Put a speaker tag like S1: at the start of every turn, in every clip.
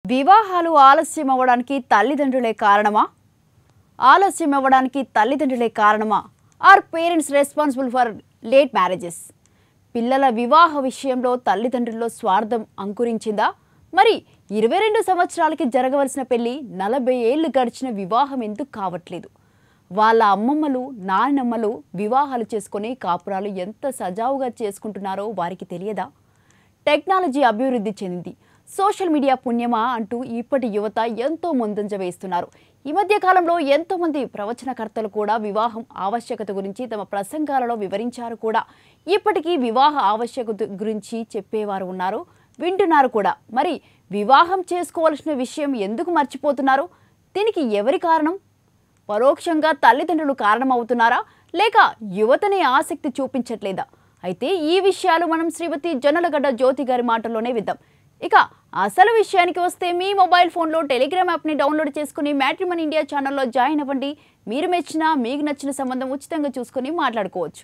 S1: వివాహాలు ఆలస్యం అవ్వడానికి తల్లిదండ్రులే కారణమా ఆలస్యం అవ్వడానికి తల్లిదండ్రులే కారణమా or parents responsible for late marriages పిల్లల వివాహ విషయంలో తల్లిదండ్రుల్లో స్వార్థం అంకురించిందా మరి ఇరవై రెండు సంవత్సరాలకి జరగవలసిన పెళ్లి నలభై ఏళ్ళు గడిచిన వివాహం ఎందుకు కావట్లేదు వాళ్ళ అమ్మమ్మలు నాన్నమ్మలు వివాహాలు చేసుకొని కాపురాలు ఎంత సజావుగా చేసుకుంటున్నారో వారికి తెలియదా టెక్నాలజీ అభివృద్ధి చెందింది సోషల్ మీడియా పుణ్యమా అంటూ ఇప్పటి యువత ఎంతో ముందంజ వేస్తున్నారు ఈ మధ్య కాలంలో ఎంతో మంది ప్రవచనకర్తలు కూడా వివాహం ఆవశ్యకత గురించి తమ ప్రసంగాలలో వివరించారు కూడా ఇప్పటికీ వివాహ ఆవశ్యకత గురించి చెప్పేవారు ఉన్నారు వింటున్నారు కూడా మరి వివాహం చేసుకోవాల్సిన విషయం ఎందుకు మర్చిపోతున్నారు దీనికి ఎవరి కారణం పరోక్షంగా తల్లిదండ్రులు కారణమవుతున్నారా లేక యువతనే ఆసక్తి చూపించట్లేదా అయితే ఈ విషయాలు మనం శ్రీమతి జొన్నలగడ్డ జ్యోతి గారి మాటల్లోనే విద్దాం ఇక అసలు విషయానికి వస్తే మీ మొబైల్ ఫోన్లో టెలిగ్రామ్ యాప్ని డౌన్లోడ్ చేసుకుని మ్యాట్రిమన్ ఇండియా ఛానల్లో జాయిన్ అవ్వండి మీరు మెచ్చిన మీకు నచ్చిన సంబంధం ఉచితంగా చూసుకొని మాట్లాడుకోవచ్చు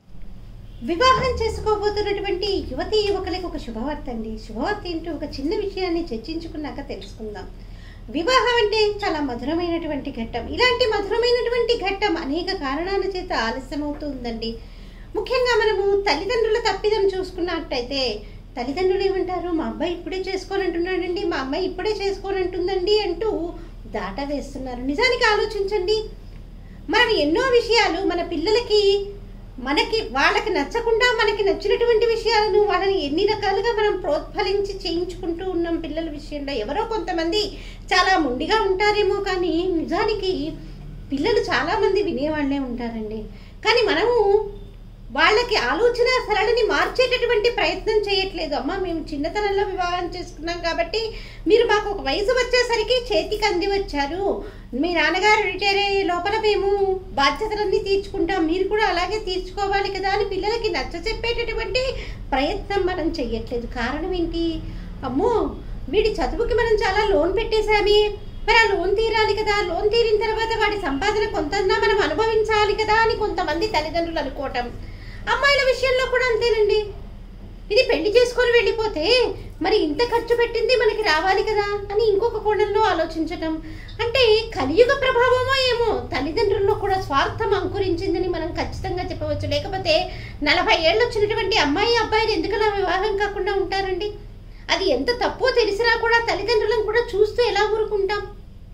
S2: వివాహం చేసుకోబోతున్నటువంటి యువతి యువకులకు ఒక శుభవార్త అండి శుభవార్త ఏంటో ఒక చిన్న విషయాన్ని చర్చించుకున్నాక తెలుసుకుందాం వివాహం అంటే చాలా మధురమైనటువంటి ఘట్టం ఇలాంటి మధురమైనటువంటి ఘట్టం అనేక కారణాల చేత ఆలస్యం అవుతుందండి ముఖ్యంగా మనము తల్లిదండ్రుల తప్పిదం చూసుకున్నట్టయితే తల్లిదండ్రులు ఏమంటారు మా అబ్బాయి ఇప్పుడే చేసుకోనంటున్నాడండి మా అమ్మాయి ఇప్పుడే చేసుకోనంటుందండి అంటూ దాట వేస్తున్నారు నిజానికి ఆలోచించండి మనం ఎన్నో విషయాలు మన పిల్లలకి మనకి వాళ్ళకి నచ్చకుండా మనకి నచ్చినటువంటి విషయాలను వాళ్ళని ఎన్ని రకాలుగా మనం ప్రోత్ఫలించి చేయించుకుంటూ ఉన్నాం పిల్లల విషయంలో ఎవరో కొంతమంది చాలా మొండిగా ఉంటారేమో కానీ నిజానికి పిల్లలు చాలామంది వినేవాళ్ళే ఉంటారండి కానీ మనము వాళ్ళకి ఆలోచన సరళిని మార్చేటటువంటి ప్రయత్నం చేయట్లేదు అమ్మ మేము చిన్నతనంలో వివాహం చేసుకున్నాం కాబట్టి మీరు మాకు ఒక వయసు వచ్చేసరికి చేతికి అంది వచ్చారు మీ నాన్నగారు రిటైర్ అయ్యే లోపల మేము బాధ్యతలన్నీ తీర్చుకుంటాం మీరు కూడా అలాగే తీర్చుకోవాలి కదా అని పిల్లలకి నచ్చ చెప్పేటటువంటి ప్రయత్నం మనం చెయ్యట్లేదు కారణం ఏంటి అమ్మో వీడి చదువుకి మనం చాలా లోన్ పెట్టేశామే మరి ఆ లోన్ తీరాలి కదా లోన్ తీరిన తర్వాత వాడి సంపాదన కొంతన్నా మనం అనుభవించాలి కదా అని కొంతమంది తల్లిదండ్రులు అనుకోవటం అమ్మాయిల విషయంలో కూడా అంతేనండి ఇది పెళ్లి చేసుకొని వెళ్ళిపోతే మరి ఇంత ఖర్చు పెట్టింది మనకి రావాలి కదా అని ఇంకొక కోణంలో ఆలోచించటం అంటే కలియుగ ప్రభావమో ఏమో తల్లిదండ్రుల్లో కూడా స్వార్థం అంకురించిందని మనం ఖచ్చితంగా చెప్పవచ్చు లేకపోతే నలభై ఏళ్ళు వచ్చినటువంటి అమ్మాయి అబ్బాయిలు ఎందుకలా వివాహం కాకుండా ఉంటారండి అది ఎంత తప్పో తెలిసినా కూడా తల్లిదండ్రులను కూడా చూస్తూ ఎలా ఊరుకుంటాం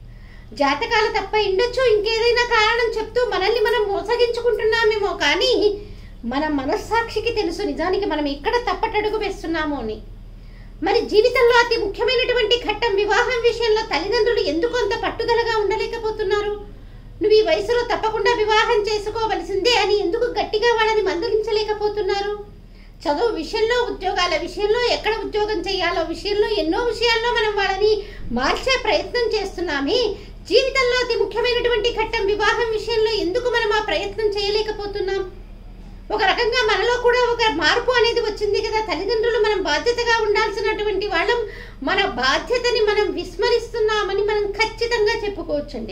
S2: జాతకాల తప్ప ఉండొచ్చు ఇంకేదైనా కారణం చెప్తూ మనల్ని మనం మోసగించుకుంటున్నామేమో కానీ మన మనస్సాక్షికి తెలుసు నిజానికి మనం ఎక్కడ తప్పటడుగు వేస్తున్నామో అని మరి జీవితంలో అతి ముఖ్యమైనటువంటి ఘట్టం వివాహం విషయంలో తల్లిదండ్రులు ఎందుకు అంత పట్టుదలగా ఉండలేకపోతున్నారు నువ్వు ఈ వయసులో తప్పకుండా వివాహం చేసుకోవలసిందే అని ఎందుకు గట్టిగా వాళ్ళని మందలించలేకపోతున్నారు చదువు విషయంలో ఉద్యోగాల విషయంలో ఎక్కడ ఉద్యోగం చేయాలో విషయంలో ఎన్నో విషయాల్లో మనం వాళ్ళని మార్చే ప్రయత్నం చేస్తున్నామే జీవితంలో అతి ముఖ్యమైనటువంటి ఘట్టం వివాహం విషయంలో ఎందుకు మనం ఆ ప్రయత్నం చేయలేకపోతున్నాం ఒక రకంగా మనలో కూడా ఒక మార్పు అనేది వచ్చింది కదా తల్లిదండ్రులు మనం బాధ్యతగా ఉండాల్సినటువంటి వాళ్ళం మన బాధ్యతని మనం విస్మరిస్తున్నామని మనం ఖచ్చితంగా చెప్పుకోవచ్చండి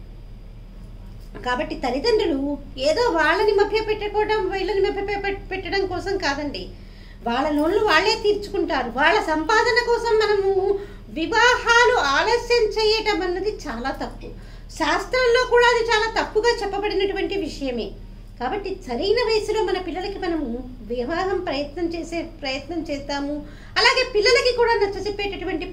S2: కాబట్టి తల్లిదండ్రులు ఏదో వాళ్ళని మభ్య పెట్టుకోవడం వీళ్ళని మభ్య పెట్టడం కోసం కాదండి వాళ్ళ లోన్లు వాళ్ళే తీర్చుకుంటారు వాళ్ళ సంపాదన కోసం మనము వివాహాలు ఆలస్యం చేయటం అన్నది చాలా తప్పు శాస్త్రంలో కూడా అది చాలా తప్పుగా చెప్పబడినటువంటి విషయమే కాబట్టి సరైన వయసులో మన పిల్లలకి మనము వివాహం ప్రయత్నం చేసే ప్రయత్నం చేస్తాము అలాగే పిల్లలకి కూడా నచ్చ చెప్పేటటువంటి